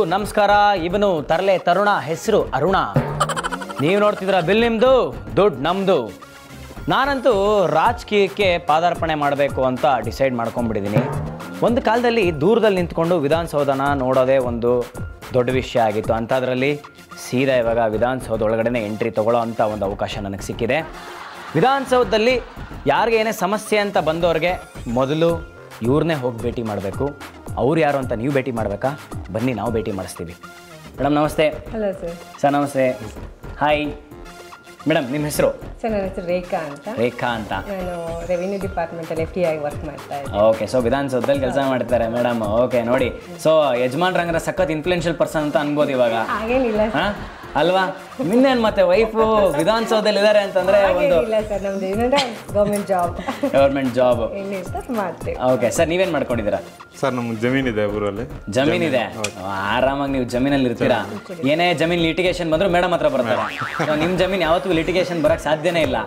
ನಮಸ್ಕಾರ ಇವನು ತರಲೆ ತರುಣ ಹೆಸರು ಅರುಣ ನೀವು ನೋಡ್ತಿದ್ರ ಬಿಲ್ ನಿಮ್ದು ದುಡ್ಡು ನಮ್ದು ನಾನಂತೂ ರಾಜಕೀಯಕ್ಕೆ ಪಾದಾರ್ಪಣೆ ಮಾಡಬೇಕು ಅಂತ ಡಿಸೈಡ್ ಮಾಡ್ಕೊಂಡ್ಬಿಟ್ಟಿದ್ದೀನಿ ಒಂದು ಕಾಲದಲ್ಲಿ ದೂರದಲ್ಲಿ ನಿಂತ್ಕೊಂಡು ವಿಧಾನಸೌಧನ ನೋಡೋದೇ ಒಂದು ದೊಡ್ಡ ವಿಷಯ ಆಗಿತ್ತು ಅಂಥದ್ರಲ್ಲಿ ಸೀದಾ ಇವಾಗ ವಿಧಾನಸೌಧ ಒಳಗಡೆ ಎಂಟ್ರಿ ತಗೊಳ್ಳೋ ಅಂಥ ಒಂದು ಅವಕಾಶ ನನಗೆ ಸಿಕ್ಕಿದೆ ವಿಧಾನಸೌಧದಲ್ಲಿ ಯಾರಿಗೆ ಏನೇ ಸಮಸ್ಯೆ ಅಂತ ಬಂದವ್ರಿಗೆ ಮೊದಲು ಇವ್ರನ್ನೇ ಹೋಗಿ ಭೇಟಿ ಮಾಡಬೇಕು ಅವ್ರು ಯಾರು ಅಂತ ನೀವು ಭೇಟಿ ಮಾಡಬೇಕಾ ಬನ್ನಿ ನಾವು ಭೇಟಿ ಮಾಡಿಸ್ತೀವಿ ಮೇಡಮ್ ನಮಸ್ತೆ ಹಲೋ ಸರ್ ಸರ್ ನಮಸ್ತೆ ಹಾಯ್ ಮೇಡಮ್ ನಿಮ್ಮ ಹೆಸರು ಸರ್ ನನ್ನ ಹೆಸರು ರೇಖಾ ಅಂತ ರೇಖಾ ಅಂತ ನಾನು ರೆವಿನ್ಯೂ ಡಿಪಾರ್ಟ್ಮೆಂಟಲ್ಲಿ ಎಫ್ ಟಿ ಆಗಿ ವರ್ಕ್ ಮಾಡ್ತಾ ಇದ್ದೆ ಓಕೆ ಸೊ ವಿಧಾನಸೌಧದಲ್ಲಿ ಕೆಲಸ ಮಾಡ್ತಾರೆ ಮೇಡಮ್ ಓಕೆ ನೋಡಿ ಸೊ ಯಜಮಾನ್ರಂಗ್ರ ಸಖತ್ ಇನ್ಫ್ಲುಯೆನ್ಷಿಯಲ್ ಪರ್ಸನ್ ಅಂತ ಅನ್ಬೋದು ಇವಾಗ ಹಾಗೇನಿಲ್ಲ ಹಾ ಅಲ್ವಾ ನಿನ್ನೇನು ಮತ್ತೆ ವೈಫು ವಿಧಾನಸೌಧದಲ್ಲಿ ಇದ್ದಾರೆ ಅಂತಂದ್ರೆ ಒಂದು ಹಾಗೇನಿಲ್ಲ ಸರ್ ನಮ್ದು ಏನಂದ್ರೆ ಗೌರ್ಮೆಂಟ್ ಜಾಬ್ ಗೌರ್ಮೆಂಟ್ ಜಾಬ್ ಏನಿರ್ತದೆ ಮಾಡ್ತೇವೆ ಓಕೆ ಸರ್ ನೀವೇನು ಮಾಡ್ಕೊಂಡಿದ್ದೀರಾ ಸರ್ ನಮ್ಗೆ ಜಮೀನಿದೆ ಊರಲ್ಲಿ ಜಮೀನಿದೆ ಆರಾಮಾಗಿ ನೀವು ಜಮೀನಲ್ಲಿ ಇರ್ತೀರಾ ಏನೇ ಜಮೀನ್ ಲಿಟಿಗೇಷನ್ ಬಂದ್ರು ಮೇಡಮ್ ಹತ್ರ ಬರ್ತಾರೆ So, ನಿಮ್ ಜಮೀನ್ ಯಾವತ್ತೂ ಲಿಟಿಗೇಷನ್ ಬರಕ್ ಸಾಧ್ಯನೇ ಇಲ್ಲ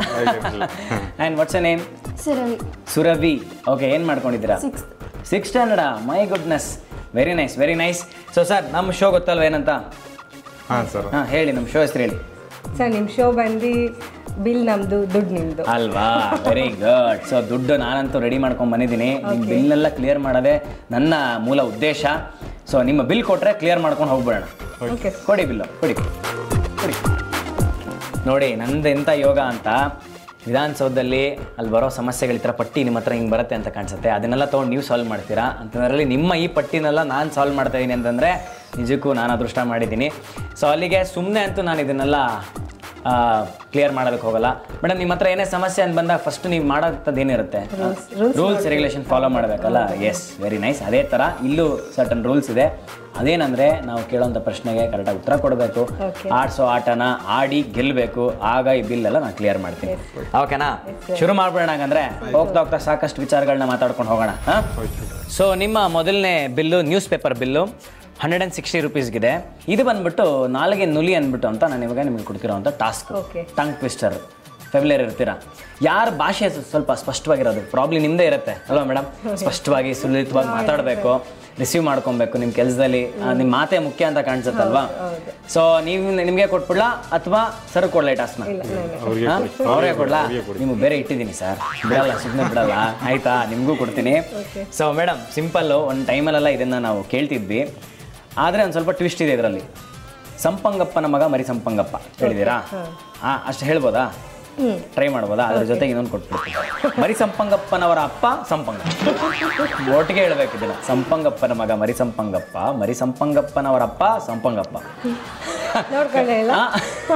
and what's name Surabhi Surabhi okay ಏನ್ ಮಾಡ್ಕೊಂಡಿದ್ದೀರಾ six standard my goodness very nice very nice so sir ನಮ್ಮ ಶೋ ಗೊತ್ತಲ್ವ ಏನಂತ ಹಾಂ ಸರ್ ಹಾ ಹೇಳಿ ನಮ್ಮ ಶೋ ಹೆಸರು ಹೇಳಿ ಸರ್ ನಿಮ್ಮ ಶೋ ಬಂದು ಬಿಲ್ ನಮ್ದು ದುಡ್ಡು ನಿಮ್ದು ಅಲ್ವಾ ವೆರಿ ಗುಡ್ ಸೊ ದುಡ್ಡು ನಾನಂತೂ ರೆಡಿ ಮಾಡ್ಕೊಂಡು ಬಂದಿದ್ದೀನಿ ನಿಮ್ಮ ಬಿಲ್ನೆಲ್ಲ ಕ್ಲಿಯರ್ ಮಾಡೋದೇ ನನ್ನ ಮೂಲ ಉದ್ದೇಶ ಸೊ ನಿಮ್ಮ ಬಿಲ್ ಕೊಟ್ರೆ ಕ್ಲಿಯರ್ ಮಾಡ್ಕೊಂಡು ಹೋಗ್ಬಿಡೋಣ ಓಕೆ ಕೊಡಿ ಬಿಲ್ಲು ಕೊಡಿ ಕೊಡಿ ನೋಡಿ ನಂದು ಎಂಥ ಯೋಗ ಅಂತ ವಿಧಾನಸೌಧದಲ್ಲಿ ಅಲ್ಲಿ ಬರೋ ಸಮಸ್ಯೆಗಳ ಈ ಥರ ಪಟ್ಟಿ ನಿಮ್ಮ ಹತ್ರ ಹಿಂಗೆ ಬರುತ್ತೆ ಅಂತ ಕಾಣಿಸುತ್ತೆ ಅದನ್ನೆಲ್ಲ ತೊಗೊಂಡು ನೀವು ಸಾಲ್ವ್ ಮಾಡ್ತೀರಾ ಅಂತಂದ್ರಲ್ಲಿ ನಿಮ್ಮ ಈ ಪಟ್ಟಿನೆಲ್ಲ ನಾನು ಸಾಲ್ವ್ ಮಾಡ್ತಾ ಇದ್ದೀನಿ ಅಂತಂದರೆ ನಿಜಕ್ಕೂ ನಾನು ಅದೃಷ್ಟ ಮಾಡಿದ್ದೀನಿ ಸೊ ಅಲ್ಲಿಗೆ ಸುಮ್ಮನೆ ಅಂತೂ ನಾನು ಇದನ್ನೆಲ್ಲ ಕ್ಲಿಯರ್ ಮಾಡೋದಕ್ಕೆ ಹೋಗಲ್ಲ ಮೇಡಮ್ ನಿಮ್ಮ ಹತ್ರ ಏನೇ ಸಮಸ್ಯೆ ಅಂತ ಬಂದಾಗ ಫಸ್ಟ್ ನೀವು ಮಾಡೋಂಥದ್ದು ಏನಿರುತ್ತೆ ರೂಲ್ಸ್ ರೆಗ್ಯುಲೇಷನ್ ಫಾಲೋ ಮಾಡಬೇಕಲ್ಲ ಎಸ್ ವೆರಿ ನೈಸ್ ಅದೇ ಥರ ಇಲ್ಲೂ ಸರ್ಟನ್ ರೂಲ್ಸ್ ಇದೆ ಅದೇನಂದರೆ ನಾವು ಕೇಳೋಂಥ ಪ್ರಶ್ನೆಗೆ ಕರೆಕ್ಟಾಗಿ ಉತ್ತರ ಕೊಡಬೇಕು ಆಡ್ಸೋ ಆಟನ ಆಡಿ ಗೆಲ್ಲಬೇಕು ಆಗ ಈ ಬಿಲ್ ಎಲ್ಲ ನಾನು ಕ್ಲಿಯರ್ ಮಾಡ್ತೀನಿ ಓಕೆನಾ ಶುರು ಮಾಡ್ಬಿಡೋಣ ಹಾಗಂದ್ರೆ ಹೋಗ್ತಾ ಹೋಗ್ತಾ ಸಾಕಷ್ಟು ವಿಚಾರಗಳನ್ನ ಮಾತಾಡ್ಕೊಂಡು ಹೋಗೋಣ ಹಾಂ ಸೊ ನಿಮ್ಮ ಮೊದಲನೇ bill news paper bill hundred and sixty ರುಪೀಸ್ಗಿದೆ ಇದು ಬಂದ್ಬಿಟ್ಟು ನಾಲ್ಗೆ ನುಲಿ ಅಂದ್ಬಿಟ್ಟು ಅಂತ ನಾನು ಇವಾಗ ನಿಮಗೆ ಕೊಡ್ತಿರೋಂಥ task Okay. Tongue twister familiar ಇರ್ತೀರಾ ಯಾರ ಭಾಷೆ ಸ್ವಲ್ಪ ಸ್ಪಷ್ಟವಾಗಿರೋದು ಪ್ರಾಬ್ಲಮ್ ನಿಮ್ಮದೇ ಇರುತ್ತೆ ಅಲ್ವಾ ಮೇಡಮ್ ಸ್ಪಷ್ಟವಾಗಿ ಸುಲಿತವಾಗಿ ಮಾತಾಡಬೇಕು ರಿಸೀವ್ ಮಾಡ್ಕೊಬೇಕು ನಿಮ್ಮ ಕೆಲಸದಲ್ಲಿ ನಿಮ್ಮ ಮಾತೇ ಮುಖ್ಯ ಅಂತ ಕಾಣಿಸುತ್ತಲ್ವಾ ಸೊ ನೀವು ನಿಮಗೆ ಕೊಟ್ಬಿಡ್ಲಾ ಅಥವಾ ಸರ್ ಕೊಡ್ಲಾ ಈ ಟಾಸ್ಕ್ನ ಅವ್ರಿಗೆ ಹಾ? ಕೊಡಿ. ಅವ್ರಿಗೆ ಕೊಡ್ಲಾ ಅವ್ರಿಗೆ ಕೊಡಿ. ನಿಮ್ಗೆ ಬೇರೆ ಇಟ್ಟಿದ್ದೀನಿ ಸರ್ ಬಿಡಲ್ಲ ಸುಮ್ಮನೆ ಬಿಡಲ್ಲ ಆಯ್ತಾ ನಿಮಗೂ ಕೊಡ್ತೀನಿ ಸೊ ಮೇಡಮ್ ಸಿಂಪಲ್ಲು ಒಂದು ಟೈಮಲ್ಲೆಲ್ಲ ಇದನ್ನು ನಾವು ಕೇಳ್ತಿದ್ವಿ ಆದರೆ ಒಂದು ಸ್ವಲ್ಪ ಟ್ವಿಸ್ಟ್ ಇದೆ ಇದರಲ್ಲಿ ಸಂಪಂಗಪ್ಪನ ಮಗ ಮರಿ ಸಂಪಂಗಪ್ಪ ಹೇಳಿದ್ದೀರಾ ಹಾಂ ಅಷ್ಟು ಹೇಳ್ಬೋದಾ ಟ್ರೈ ಮಾಡ್ಬೋದಾ ಅದ್ರ ಜೊತೆಗೆ ಇನ್ನೊಂದು ಕೊಟ್ಬಿಡ್ತೀನಿ ಮರಿ ಸಂಪಂಗಪ್ಪನವರ ಅಪ್ಪ ಸಂಪಂಗ ಒಟ್ಟಿಗೆ ಹೇಳ್ಬೇಕು ಇದನ್ನ ಸಂಪಂಗಪ್ಪನ ಮಗ ಮರಿ ಸಂಪಂಗಪ್ಪ ಮರಿ ಸಂಪಂಗಪ್ಪನವರ ಅಪ್ಪ ಸಂಪಂಗಪ್ಪ ನೋಡ್ಕೊಳ್ಳಿ ಇಲ್ಲ ಆ?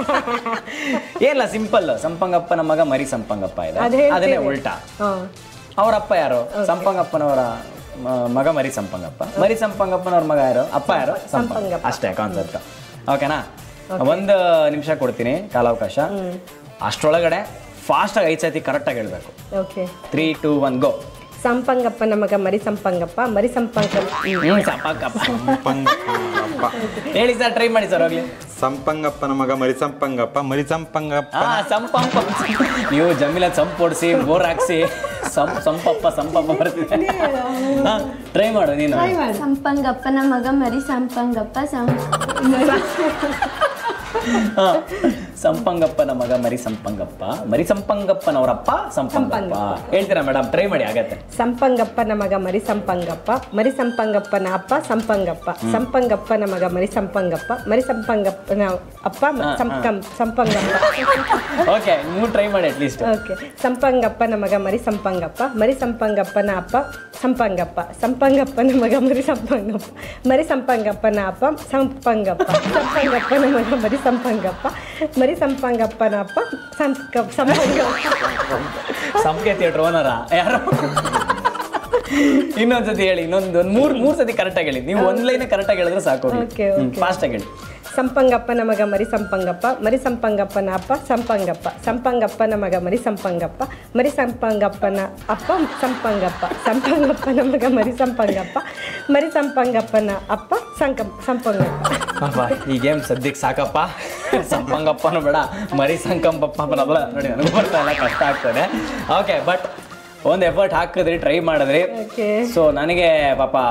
ಏನಿಲ್ಲ ಸಿಂಪಲ್ ಸಂಪಂಗಪ್ಪನ ಮಗ ಮರಿ ಸಂಪಂಗಪ್ಪ ಇದೆ ಅದ್ ಹೇಳ್ತೀನಿ. ಅದನ್ನೇ ಉಲ್ಟಾ ಹಾಂ ಅವರ ಅಪ್ಪ ಯಾರು ಸಂಪಂಗಪ್ಪನವರ ಮ- ಮಗ ಮರಿ ಸಂಪಂಗಪ್ಪ ಮರಿ ಸಂಪಂಗಪ್ಪನವ್ರ ಮಗ ಯಾರು ಅಪ್ಪ ಯಾರು ಸಂಪಂಗ ಸಂಪಂಗಪ್ಪ. ಅಷ್ಟೇ ಕಾನ್ಸೆಪ್ಟ್ ಓಕೆನಾ ಒಂದು ನಿಮಿಷ ಕೊಡ್ತೀನಿ ಕಾಲಾವಕಾಶ ಅಷ್ಟರೊಳಗಡೆ ಫಾಸ್ಟಾಗಿ ಐದು ಸತಿ ಕರೆಕ್ಟಾಗಿ ಹೇಳ್ಬೇಕು okay three two one go ಸಂಪಂಗಪ್ಪನ ಮಗ ಮರಿ ಸಂಪಂಗಪ್ಪ ಮರಿ ಸಂಪಂಗ ಹ್ಞೂ ಸಂಪಂಗಪ್ಪ ಸಂಪಂಗಪ್ಪ ಹೇಳಿ ಸರ್ ಟ್ರೈ ಮಾಡಿ ಸರ್ ಹೋಗ್ಲಿ ಸಂಪಂಗಪ್ಪನ ಮಗ ಮರಿ ಸಂಪಂಗಪ್ಪ ಮರಿ ಸಂಪಂಗಪ್ಪ ಹಾ ಸಂಪಂಪ ನೀವು ಜಮೀಲ ಸಂಪ್ ಹೊಡ್ಸಿ ಬೋರ್ ಹಾಕ್ಸಿ ಸಂಪ್ ಸಂಪಪ್ಪ ಸಂಪಪ್ಪ ಬರ್ತಿದೆ ಹಾ ಟ್ರೈ ಮಾಡು ನೀನು ಸಂಪಂಗಪ್ಪನ ಮಗ ಮರಿ ಸಂಪಂಗಪ್ಪ ಸಂ ಹಾ. ಸಂಪಂಗಪ್ಪನ ಮಗ ಮರಿ ಸಂಪಂಗಪ್ಪ ಮರಿ ಸಂಪಂಗಪ್ಪನವರಪ್ಪ ಸಂಪಂಗಪ್ಪ ಹೇಳ್ತೀರಾ ಮೇಡಮ್ ಟ್ರೈ ಮಾಡಿ ಆಗತ್ತೆ ಸಂಪಂಗಪ್ಪನ ಮಗ ಮರಿ ಸಂಪಂಗಪ್ಪ ಮರಿ ಸಂಪಂಗಪ್ಪನ ಅಪ್ಪ ಸಂಪಂಗಪ್ಪ ಸಂಪಂಗಪ್ಪನ ಮಗ ಮರಿ ಸಂಪಂಗಪ್ಪ ಮರಿ ಸಂಪಂಗಪ್ಪನ ಅಪ್ಪ ಮ- ಸಂಪಂ ಸಂಪಂಗಪ್ಪ ಓಕೆ ನೀವು ಟ್ರೈ ಮಾಡಿ ಅಟ್ಲೀಸ್ಟ್ ಓಕೆ ಸಂಪಂಗಪ್ಪನ ಮಗ ಮರಿ ಸಂಪಂಗಪ್ಪ ಮರಿ ಸಂಪಂಗಪ್ಪನ ಅಪ್ಪ ಸಂಪಂಗಪ್ಪ ಸಂಪಂಗಪ್ಪನ ಮಗ ಮರಿ ಸಂಪಂಗಪ್ಪ ಮರಿ ಸಂಪಂಗಪ್ಪನ ಅಪ್ಪ ಸಂಪಂಗಪ್ಪ ಸಂಪಂಗಪ್ಪನ ಮಗ ಮರಿ ಸಂಪಂಗಪ್ಪ ಮರಿ ಸಂಪಂಗಪ್ಪನ ಅಪ್ಪ ಸಂಪ ಸಂಪಂಗಪ್ಪ ಸಂಖ್ಯೆ ಥಿಯೇಟರ್ ಓನರ ಯಾರು ಇನ್ನೊಂದ್ಸತಿ ಹೇಳಿ ಇನ್ನೊಂದು ಒಂದು ಮೂರು ಮೂರು ಸತಿ ಕರೆಕ್ಟಾಗಿ ಹೇಳಿ ನೀವು ಒಂದು ಲೈನ್ ಕರೆಕ್ಟಾಗಿ ಹೇಳಿದ್ರೆ ಸಾಕು Okay, okay. ಫಾಸ್ಟಾಗಿ ಹೇಳಿ ಸಂಪಂಗಪ್ಪನ ಮಗ ಮರಿ ಸಂಪಂಗಪ್ಪ ಮರಿ ಸಂಪಂಗಪ್ಪನ ಅಪ್ಪ ಸಂಪಂಗಪ್ಪ ಸಂಪಂಗಪ್ಪನ ಮಗ ಮರಿ ಸಂಪಂಗಪ್ಪ ಮರಿ ಸಂಪಂಗಪ್ಪನ ಅಪ್ಪ ಸಂಪಂಗಪ್ಪ ಸಂಪಂಗಪ್ಪನ ಮಗ ಮರಿ ಸಂಪಂಗಪ್ಪ ಮರಿ ಸಂಪಂಗಪ್ಪನ ಅಪ್ಪ ಸಂಕ ಸಂಪಂಗಪ್ಪ ಅಪ್ಪ ಈ ಗೇಮ್ ಸದ್ಯಕ್ಕೆ ಸಾಕಪ್ಪ ಸಂಪಂಗಪ್ಪನು ಬೇಡ ಮರಿ ಸಂಕಂಪಪ್ಪ ಬರಲ್ಲ ನೋಡಿ ನನಗೂ ಬರ್ತಾ ಇಲ್ಲ ಕಷ್ಟ ಆಗ್ತದೆ ಓಕೆ ಬಟ್ ಒಂದು ಎಫರ್ಟ್ ಹಾಕಿದ್ರಿ ಟ್ರೈ ಮಾಡಿದ್ರಿ ಓಕೆ ಸೊ ನನಗೆ ಪಾಪ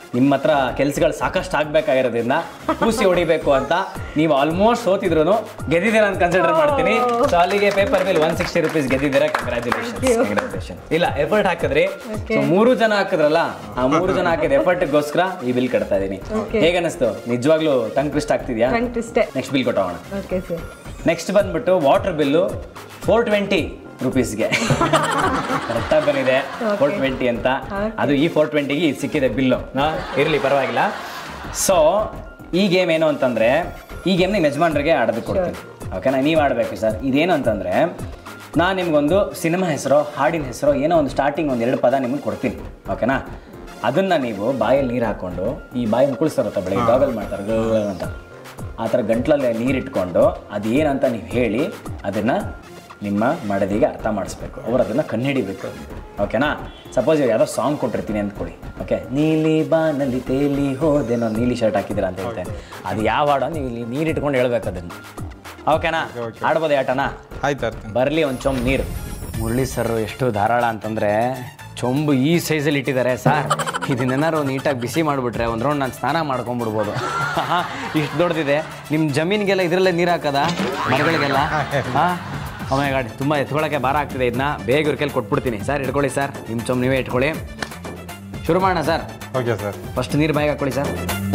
ನಿಮ್ಮ ಹತ್ರ ಕೆಲ್ಸಗಳು ಸಾಕಷ್ಟು ಆಗ್ಬೇಕಾಗಿರೋದ್ರಿಂದ ಕೂಸಿ ಹೊಡಿಬೇಕು ಅಂತ ನೀವು ಆಲ್ಮೋಸ್ಟ್ ಸೋತಿದ್ರು ಗೆದ್ದಿದ್ದೀರಾ ಅಂತ ಕನ್ಸಿಡರ್ ಮಾಡ್ತೀನಿ ಸೊ ಅಲ್ಲಿಗೆ paper bill one sixty rupees ಗೆದ್ದಿದ್ದೀರಾ ಕಂಗ್ರ್ಯಾಚುಲೇಷನ್ ಕಂಗ್ರ್ಯಾಚುಲೇಷನ್ ಇಲ್ಲ ಎಫರ್ಟ್ ಹಾಕಿದ್ರಿ ಸೊ ಮೂರು ಜನ ಹಾಕಿದ್ರಲ್ಲ ಆ ಮೂರು ಜನ ಹಾಕಿದ ಎಫರ್ಟ್ಗೋಸ್ಕರ ಈ ಬಿಲ್ ಕಟ್ತಾ ಇದೀನಿ ಹೇಗನ್ನಿಸ್ತು ನಿಜವಾಗ್ಲೂ ಟಂಗ್ ಟ್ವಿಸ್ಟ್ ಆಗ್ತಿದ್ಯಾ ಕಂಟಿಷ್ಟೇ ನೆಕ್ಸ್ಟ್ ಬಿಲ್ ಕೊಟ್ಟೋಣ ಓಕೆ ಸರ್ ನೆಕ್ಸ್ಟ್ ಬಂದ್ಬಿಟ್ಟು ವಾಟರ್ ಬಿಲ್ಲು ಫೋರ್ ಟ್ವೆಂಟಿ ರುಪೀಸ್ಗೆ ಕರೆಕ್ಟಾಗಿ ಬಂದಿದೆ ಫೋರ್ ಟ್ವೆಂಟಿ ಅಂತ ಅದು ಈ ಫೋರ್ ಟ್ವೆಂಟಿಗೆ ಇದು ಸಿಕ್ಕಿದೆ ಬಿಲ್ಲು ಇರಲಿ ಪರವಾಗಿಲ್ಲ ಸೊ ಈ ಗೇಮ್ ಏನು ಅಂತಂದರೆ ಈ ಗೇಮ್ ನಿಮ್ಮ ಯಜಮಾನ್ರಿಗೆ ಆಡೋದಕ್ಕೆ ಕೊಡ್ತೀನಿ ಓಕೆನಾ ನೀವು ಆಡಬೇಕು ಸರ್ ಇದೇನು ಅಂತಂದರೆ ನಾನು ನಿಮ್ಗೊಂದು ಸಿನಿಮಾ ಹೆಸರೋ ಹಾಡಿನ ಹೆಸರೋ ಏನೋ ಒಂದು ಸ್ಟಾರ್ಟಿಂಗ್ ಒಂದು ಎರಡು ಪದ ನಿಮಗೆ ಕೊಡ್ತೀನಿ ಓಕೆನಾ ಅದನ್ನು ನೀವು ಬಾಯಲ್ಲಿ ನೀರು ಹಾಕ್ಕೊಂಡು ಈ ಬಾಯಿ ಮುಕ್ಕಳಿಸ್ತಾರತ್ತ ಬೆಳಗ್ಗೆ ಗಾಗಲ್ ಮಾಡ್ತಾರೆ ಗಲ್ ಅಂತ ಆ ಥರ ಗಂಟ್ಲಲ್ಲೇ ನೀರಿಟ್ಕೊಂಡು ಅದೇನಂತ ನೀವು ಹೇಳಿ ಅದನ್ನು ನಿಮ್ಮ ಮಡದಿಗೆ ಅರ್ಥ ಮಾಡಿಸ್ಬೇಕು ಅವ್ರು ಅದನ್ನು ಕಣ್ಣಿಡಿಬೇಕು ಓಕೆನಾ ಸಪೋಸ್ ಇವಾಗ ಯಾವುದೋ ಸಾಂಗ್ ಕೊಟ್ಟಿರ್ತೀನಿ ಅಂದ್ಕೊಳ್ಳಿ ಓಕೆ ನೀಲಿ ಬಾನಲ್ಲಿ ತೇಲಿ ಹೋದೇನೋ ನೀಲಿ ಶರ್ಟ್ ಹಾಕಿದ್ದೀರಾ ಅಂತ ಹೇಳ್ತೇನೆ ಅದು ಯಾವ ಹಾಡೋ ನೀವು ಇಲ್ಲಿ ನೀರಿಟ್ಕೊಂಡು ಹೇಳ್ಬೇಕು ಅದನ್ನು ಓಕೆನಾ ಆಡ್ಬೋದು ಆಟನಾ ಆಯ್ತು ಅರ್ಥ ಬರಲಿ ಒಂದು ಚೊಂಬು ನೀರು ಮುರಳಿ ಸರ್ ಎಷ್ಟು ಧಾರಾಳ ಅಂತಂದರೆ ಚೊಂಬು ಈ ಸೈಜಲ್ಲಿ ಇಟ್ಟಿದ್ದಾರೆ ಸರ್ ಇದನ್ನೇನಾರು ನೀಟಾಗಿ ಬಿಸಿ ಮಾಡಿಬಿಟ್ರೆ ಒಂದು ರೌಂಡ್ ನಾನು ಸ್ನಾನ ಮಾಡ್ಕೊಂಬಿಡ್ಬೋದು ಇಷ್ಟು ದೊಡ್ಡದಿದೆ ನಿಮ್ಮ ಜಮೀನಿಗೆಲ್ಲ ಇದರಲ್ಲೇ ನೀರು ಹಾಕದ ಮರಗಳಿಗೆಲ್ಲ ಹಾಂ ಅಮ್ಮ ಗಾಡಿ ತುಂಬ ಎತ್ಕೊಳ್ಳೋಕ್ಕೆ ಭಾರ ಆಗ್ತಿದೆ ಇದನ್ನ ಬೇಗ ಇವ್ರ ಕೈಲಿ ಕೊಟ್ಬಿಡ್ತೀನಿ ಸರ್ ಇಟ್ಕೊಳ್ಳಿ ಸರ್ ನಿಮ್ಮ ಚೊಂಬು ನೀವೇ ಇಟ್ಕೊಳ್ಳಿ ಶುರು ಮಾಡೋಣ ಸರ್ ಓಕೆ ಸರ್ ಫಸ್ಟ್ ನೀರು ಬಾಯಿಗೆ ಹಾಕ್ಕೊಳ್ಳಿ ಸರ್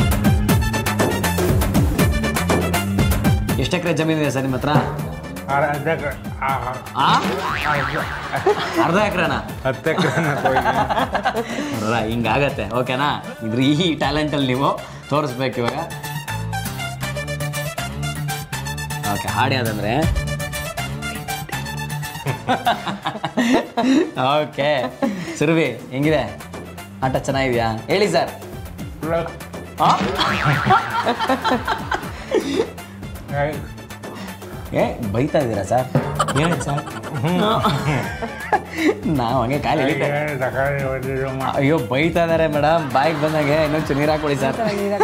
ಎಷ್ಟು ಎಕರೆ ಜಮೀನಿದೆ ಸರ್ ನಿಮ್ಮ ಹತ್ರ ಆ? ಅರ್ಧ ಎಕರೆನಾ ಹತ್ತು ಎಕರೆನ ಅಲ್ಲ ಹಿಂಗಾಗತ್ತೆ ಓಕೆನಾ ಇದ್ರ ಈ ಟ್ಯಾಲೆಂಟಲ್ಲಿ ನೀವು ತೋರಿಸ್ಬೇಕು ಇವಾಗ ಓಕೆ ಹಾಡು ಯಾವ್ದಂದ್ರೆ ಓಕೆ ಸುರ್ವಿ ಹೆಂಗಿದೆ ಆಟ ಚೆನ್ನಾಗಿದ್ಯಾ ಹೇಳಿ ಸರ್ ಏ ಬೈತಾ ಇದ್ದೀರಾ ಸರ್ ಹೇಳಿ ಸರ್ ನಾವು ಹಂಗೆ ಕಾಲಿ ಎಳಿತಾ ಅಯ್ಯೋ ಬೈತಾ ಇದಾರೆ ಮೇಡಮ್ ಬಾಯಿಗೆ ಬಂದಾಗೆ ಇನ್ನೊಂಚು ನೀರು ಹಾಕೊಳ್ಳಿ ಸರ್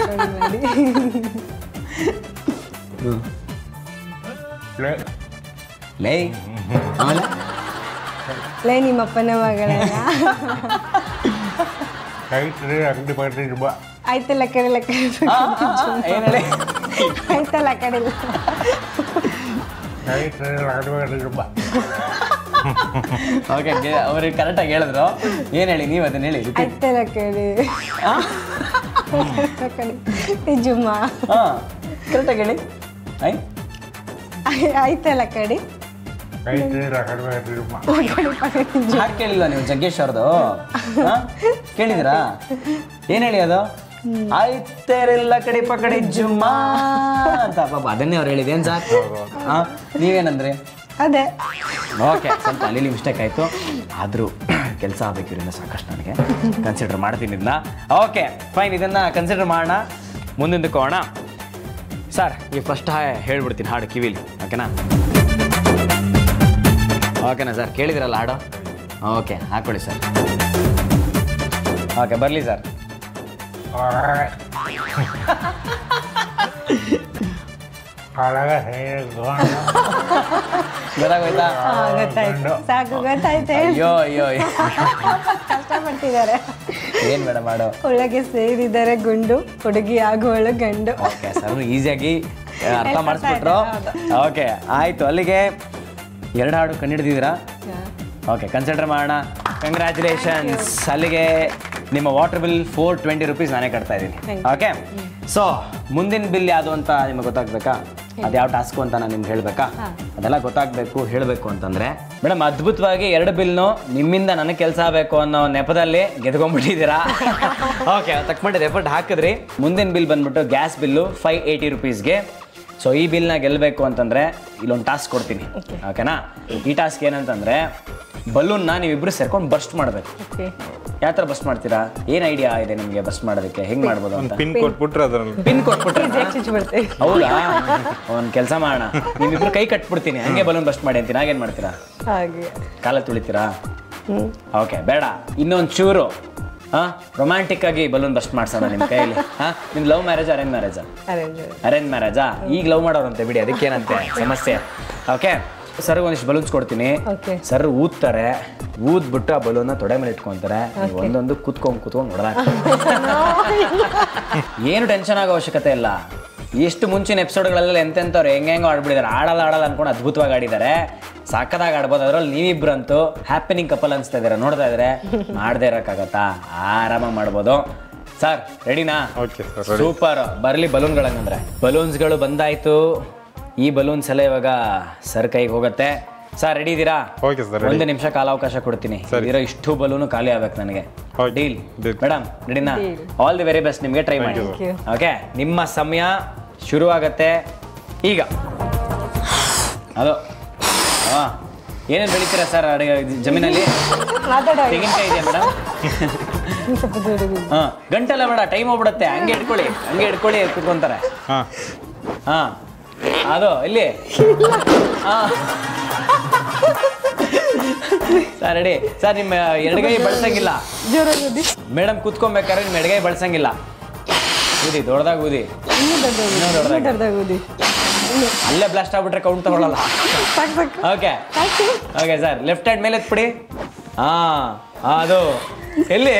ಲೇ ಆಮೇಲೆ ಲೇ ನಿಮ್ಮಪ್ಪನ ಮಗಳನ್ನ ಆಯ್ತಲ್ಲ ಕಡೆ ಲೆಕ್ಕ ಏನು ಹೇಳಿ ಆಯ್ತಲ್ಲ ಕಡೆ ಓಕೆ ಅವ್ರಿಗೆ ಕರೆಕ್ಟಾಗಿ ಹೇಳಿದ್ರು ಏನು ಹೇಳಿ ನೀವು ಅದನ್ನ ಹೇಳಿ ಆಯ್ತಲ್ಲ ಕಡೆ ಕಡೆ ನಿಜಮ್ಮ ಹಾಂ ಕರೆಕ್ಟಾಗಿ ಹೇಳಿ ಐ ಆಯ್ತಲ್ಲ ಕಡೆ ಹಾಗೆ ಕೇಳಿಲ್ವ ನೀವು ಜಗ್ಗೇಶ್ ಅವ್ರದ್ದು ಹಾಂ ಕೇಳಿದಿರಾ ಏನು ಹೇಳಿ ಅದು ಆಯ್ತೇರಿಲ್ಲ ಕಡೆ ಪಕಡಿ ಜುಮ್ಮಾ ಅಂತ ಪಾಪ ಅದನ್ನೇ ಅವ್ರು ಹೇಳಿದೆ ಏನು ಸರ್ ಹಾಂ ನೀವೇನಂದ್ರಿ ಅದೇ ಓಕೆ ಸ್ವಲ್ಪ ಅಲ್ಲಿ ಮಿಸ್ಟೇಕ್ ಆಯಿತು ಆದರೂ ಕೆಲಸ ಆಗಬೇಕು ಇದರಿಂದ ಸಾಕಷ್ಟು ನನಗೆ ಕನ್ಸಿಡರ್ ಮಾಡ್ತೀನಿ ಇದನ್ನ ಓಕೆ ಫೈನ್ ಇದನ್ನು ಕನ್ಸಿಡರ್ ಮಾಡೋಣ ಮುಂದಕ್ಕೆ ಹೋಗೋಣ ಸರ್ ಈ ಫಸ್ಟ್ ಹಾ ಹೇಳ್ಬಿಡ್ತೀನಿ ಹಾಡು ಕಿವಿಲಿ ಓಕೆನಾ ಓಕೆನಾ ಸರ್ ಕೇಳಿದಿರಲ್ಲ ಹಾಡು ಓಕೆ ಹಾಕ್ಕೊಳ್ಳಿ ಸರ್ ಓಕೆ ಬರಲಿ ಸರ್ ಗೊತ್ತಾಗೋಯ್ತಾ ಹಾ, ಗೊತ್ತಾಯ್ತು ಸಾಕು ಗೊತ್ತಾಯ್ತು ಹೇಳಿ ಅಯ್ಯೋ ಅಯ್ಯೋ ಕಷ್ಟಪಡ್ತಿದ್ದಾರೆ ಏನು ಮೇಡಮ್ ಹಾಡು ಒಳಗೆ ಸೇರಿದರೆ ಗುಂಡು ಹುಡುಗಿ ಆಗುವಳು ಗಂಡು ಓಕೆ ಸರ್ ಈಸಿಯಾಗಿ ಅರ್ಥ ಮಾಡಿಸ್ಬಿಟ್ರು ಓಕೆ ಆಯಿತು ಅಲ್ಲಿಗೆ ಎರಡು ಹಾಡು ಕಂಡಿಡ್ದಿದ್ದೀರಾ ಓಕೆ ಕನ್ಸಿಡರ್ ಮಾಡೋಣ ಕಂಗ್ರ್ಯಾಚುಲೇಷನ್ಸ್ ಅಲ್ಲಿಗೆ ನಿಮ್ಮ water bill four twenty rupees ನಾನೇ ಕಟ್ತಾ ಇದ್ದೀನಿ ಓಕೆ ಸೊ ಮುಂದಿನ ಬಿಲ್ ಯಾವುದು ಅಂತ ನಿಮಗೆ ಗೊತ್ತಾಗಬೇಕಾ ಅದು ಯಾವ ಟಾಸ್ಕು ಅಂತ ನಾನು ನಿಮ್ಗೆ ಹೇಳಬೇಕಾ ಅದೆಲ್ಲ ಗೊತ್ತಾಗಬೇಕು ಹೇಳಬೇಕು ಅಂತಂದರೆ ಮೇಡಮ್ ಅದ್ಭುತವಾಗಿ ಎರಡು ಬಿಲ್ನು ನಿಮ್ಮಿಂದ ನನಗೆ ಕೆಲಸ ಆಗಬೇಕು ಅನ್ನೋ ನೆಪದಲ್ಲಿ ಗೆದ್ಕೊಂಡ್ಬಿಟ್ಟಿದ್ದೀರಾ ಓಕೆ ತಕ್ಕೊಂಡಿದ್ದು ಎಫರ್ಟ್ ಹಾಕಿದ್ರಿ ಮುಂದಿನ ಬಿಲ್ ಬಂದ್ಬಿಟ್ಟು ಗ್ಯಾಸ್ ಬಿಲ್ಲು ಫೈವ್ ಏಯ್ಟಿ ರುಪೀಸ್ಗೆ ಸೊ ಈ ಬಿಲ್ನ ಗೆಲ್ಲಬೇಕು ಅಂತಂದರೆ ಇಲ್ಲೊಂದು ಟಾಸ್ಕ್ ಕೊಡ್ತೀನಿ ಓಕೆನಾ ಈ ಟಾಸ್ಕ್ ಏನಂತಂದರೆ ಬಲೂನ್ನ ನೀವಿಬ್ರು ಸೇರ್ಕೊಂಡು ಬರ್ಸ್ಟ್ ಮಾಡಬೇಕು ಓಕೆ ಯಾವ ಥರ ಬಸ್ಟ್ ಮಾಡ್ತೀರಾ ಏನು ಐಡಿಯಾ ಇದೆ ನಿಮಗೆ ಬಸ್ಟ್ ಮಾಡೋದಕ್ಕೆ ಹೆಂಗೆ ಮಾಡ್ಬೋದು ಅಂತ ಪಿನ್ ಕೊಟ್ಬಿಟ್ರೆ ಅದ್ರಲ್ಲಿ ಪಿನ್ ಕೊಟ್ಬಿಟ್ರೆ ಚುಚ್ಬಿಡ್ತೇವೆ ಹೌದಾ ಒಂದು ಕೆಲಸ ಮಾಡೋಣ ನೀವಿಬ್ರು ಕೈ ಕಟ್ಬಿಡ್ತೀನಿ ಹಂಗೆ ಬಲೂನ್ ಬಸ್ಟ್ ಮಾಡಿ ಅಂತೀನಿ ಹಾಗೇನು ಮಾಡ್ತೀರಾ ಹಾಗೆ ಕಾಲ ತುಳಿತೀರಾ ಓಕೆ ಬೇಡ ಇನ್ನೊಂದು ಚೂರು ಹಾಂ ರೊಮ್ಯಾಂಟಿಕ್ ಆಗಿ ಬಲೂನ್ ಬಸ್ಟ್ ಮಾಡ್ಸೋಣ ನಿಮ್ಮ ಕೈಯಲ್ಲಿ ಹಾಂ ನಿಮ್ಮ ಲವ್ ಮ್ಯಾರೇಜ್ ಅರೇಂಜ್ ಮ್ಯಾರೇಜಾ ಅರೇಂಜ್ ಅರೇಂಜ್ ಮ್ಯಾರೇಜಾ ಈಗ ಲವ್ ಮಾಡೋರಂತೆ ಬಿಡಿ ಅದಕ್ಕೇನಂತೆ ಸಮಸ್ಯೆ ಓಕೆ ಸರ್ ಒಂದಿಷ್ಟು ಬಲೂನ್ಸ್ ಕೊಡ್ತೀನಿ ಓಕೆ ಸರ್ ಊದ್ತಾರೆ ಊದ್ಬಿಟ್ಟು ಆ ಬಲೂನ್ನ ತೊಡೆ ಮೇಲೆ ಇಟ್ಕೊಂತಾರೆ ನೀವು ಒಂದೊಂದು ಕುತ್ಕೊಂಡ್ ಕುತ್ಕೊಂಡು ಹೊಡೆದಾಕ ಏನು ಟೆನ್ಷನ್ ಆಗೋ ಅವಶ್ಯಕತೆ ಇಲ್ಲ ಎಷ್ಟು ಮುಂಚಿನ ಎಪಿಸೋಡ್ಗಳೆಲ್ಲ ಎಂತೆಂಥವ್ರು ಹೆಂಗೆ ಹೆಂಗೋ ಆಡ್ಬಿಟ್ಟಿದ್ದಾರೆ ಆಡಲ್ಲ ಆಡಲ್ಲ ಅನ್ಕೊಂಡು ಅದ್ಭುತವಾಗಿ ಆಡಿದ್ದಾರೆ ಸಾಕದಾಗ ಆಡ್ಬೋದು ಅದ್ರಲ್ಲಿ ನೀವಿಬ್ರಂತೂ ಹ್ಯಾಪಿನಿಂಗ್ ಕಪಲ್ ಅನ್ಸ್ತಾ ಇದ್ದೀರಾ ನೋಡ್ತಾ ಇದ್ರೆ ಮಾಡದೇ ಇರೋಕ್ಕಾಗತ್ತಾ ಆರಾಮಾಗಿ ಮಾಡ್ಬೋದು ಸರ್ ರೆಡಿನಾ ಓಕೆ ಸರ್ ಸೂಪರ್ ಬರಲಿ ಬಲೂನ್ಗಳಂಗಂದ್ರೆ ಬಲೂನ್ಸ್ಗಳು ಬಂದಾಯ್ತು ಈ ಬಲೂನ್ಸ್ ಎಲ್ಲ ಇವಾಗ ಸರ್ ಕೈಗೆ ಹೋಗುತ್ತೆ ಸರ್ ರೆಡಿ ಇದ್ದೀರಾ ಓಕೆ ಸರ್ ಒಂದು ನಿಮಿಷ ಕಾಲಾವಕಾಶ ಕೊಡ್ತೀನಿ ಇರೋ ಇಷ್ಟು ಬಲೂನು ಖಾಲಿ ಆಗ್ಬೇಕು ನನಗೆ Okay. Deal Deal. ಮೇಡಮ್ ರೆಡಿನಾ ಆಲ್ ದಿ ವೆರಿ ಬೆಸ್ಟ್ ನಿಮಗೆ ಟ್ರೈ ಮಾಡಿ Thank you. ಓಕೆ ನಿಮ್ಮ ಸಮಯ ಶುರುವಾಗತ್ತೆ ಈಗ ಅದು ಹಾ ಏನೇನು ಬೆಳಿತೀರಾ ಸರ್ ಅಡುಗೆ ಜಮೀನಲ್ಲಿ ಮಾತಾಡೋ ತೆಂಗಿನಕಾಯಿ ಇದೆಯಾ ಮೇಡಮ್ ಸ್ವಲ್ಪ ದೂರ ಇರು. ಹಾ ಗಂಟೆಲ್ಲ ಬೇಡ ಟೈಮ್ ಹೋಗ್ಬಿಡುತ್ತೆ ಹಂಗೆ ಇಟ್ಕೊಳ್ಳಿ ಹಂಗೆ ಇಟ್ಕೊಳ್ಳಿ ಕುತ್ಕೊಂತಾರೆ ಹಾಂ ಹಾ ಅದು ಇಲ್ಲಿ ಹಾ ಸರ್ ರೆಡಿ ಸರ್ ನಿಮ್ಮ ಎಡಗೈ ಬಳಸಂಗಿಲ್ಲ ಜೋರಾಗಿ ಊದಿ. ಮೇಡಮ್ ಕೂತ್ಕೊಬೇಕಾದ್ರೆ ನಿಮ್ಮ ಎಡಗೈ ಬಳಸಂಗಿಲ್ಲ ಊದಿ ದೊಡ್ಡದಾಗಿ ಊದಿ ಇನ್ನೂ ದೊಡ್ಡದಾಗಿ ಇನ್ನೂ ಇನ್ನೂ ದೊಡ್ಡದಾಗಿ ದೊಡ್ಡದಾಗಿ ಊದಿ ಅಲ್ಲೇ ಬ್ಲಾಸ್ಟ್ ಆಗ್ಬಿಟ್ರೆ ಕೌಂಟ್ ತಗೊಳ್ಳಲ್ಲ ಸಾಕು ಸಾಕು ಓಕೆ ಸಾಕು ಓಕೆ ಸರ್ ಲೆಫ್ಟ್ ಹ್ಯಾಂಡ್ ಮೇಲೆ ಎತ್ಬಿಡಿ ಹಾ ಅದು ಎಲ್ಲಿ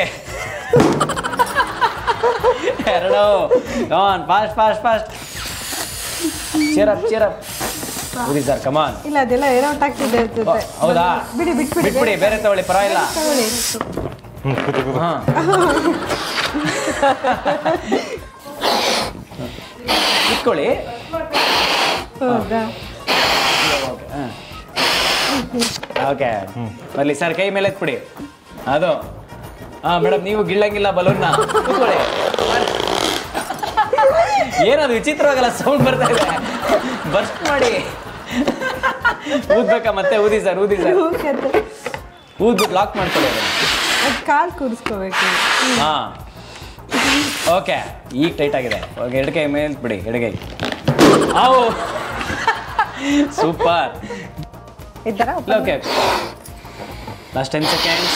ಎರಡು on fast fast fast cheer up cheer up ಊದಿ ಸರ್ ಕಮಾನ್ ಇಲ್ಲ ಅದೆಲ್ಲ ಏನೌಟ್ ಆಗ್ತಿದೆ ಅನ್ಸುತ್ತೆ ಹೌದಾ ಬಿಡಿ ಬಿಟ್ಬಿಡಿ ಬಿಟ್ಬಿಡಿ ಬೇರೆ ತಗೊಳ್ಳಿ ಪರವಾಗಿಲ್ಲ ತಗೊಳ್ಳಿ ಹ್ಞೂ ಕೂತು ಕೂತು ಹಾ ಇಟ್ಕೊಳ್ಳಿ ಹೌದಾ ಓಕೆ ಬರ್ಲಿ ಸರ್ ಕೈ ಮೇಲೆ ಎತ್ಬಿಡಿ ಅದು ಹಾ ಮೇಡಮ್ ನೀವು ಗಿಳ್ಳಂಗಿಲ್ಲ ಬಲೂನ್ನ ಕೂತ್ಕೊಳ್ಳಿ ಏನದು ವಿಚಿತ್ರವಾಗಲ್ಲ ಸೌಂಡ್ ಬರ್ತಾ ಇದೆ ಬರ್ಸ್ಟ್ ಮಾಡಿ ಊದ್ಬೇಕಾ ಮತ್ತೆ ಊದಿ ಸರ್ ಊದಿ ಸರ್ ಊದ್ಬಿಟ್ಟು ಲಾಕ್ ಮಾಡ್ಕೊಳ್ಳಿ ಅದನ್ನ ಅದು ಕಾಲು ಕೂರಿಸ್ಕೋಬೇಕು ಹಾ ಓಕೆ ಈಗ ಟೈಟ್ ಆಗಿದೆ ಓಕೆ ಎಡಗೈ ಮೇಲೆ ಬಿಡಿ ಎಡಗೈ ಆವು ಸೂಪರ್ ಈ ಥರ ಓಕೆ ಲಾಸ್ಟ್ ಟೆನ್ ಸೆಕೆಂಡ್ಸ್